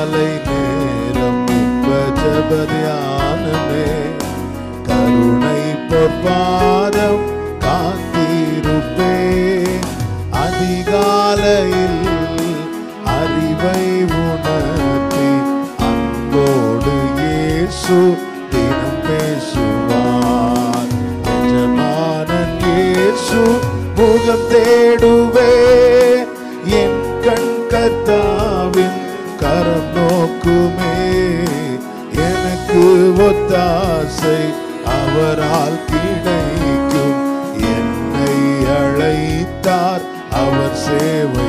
மாலை நேரம் இன்ப ஜப தியானமே கருணை பொற்பாதம் காத்திருப்பே அதிகாலையில் அறிவை உணர்த்தி அன்போடு இயேசு தினம் பேசுவார் எஜமானன் இயேசு முகம் தேடுவே என் கண் கர்த்தாவின் கரம் நோக்குமே எனக்கு ஒத்தாசை அவரால் கிடைக்கும் என்னை அழைத்தார் அவர் சேவை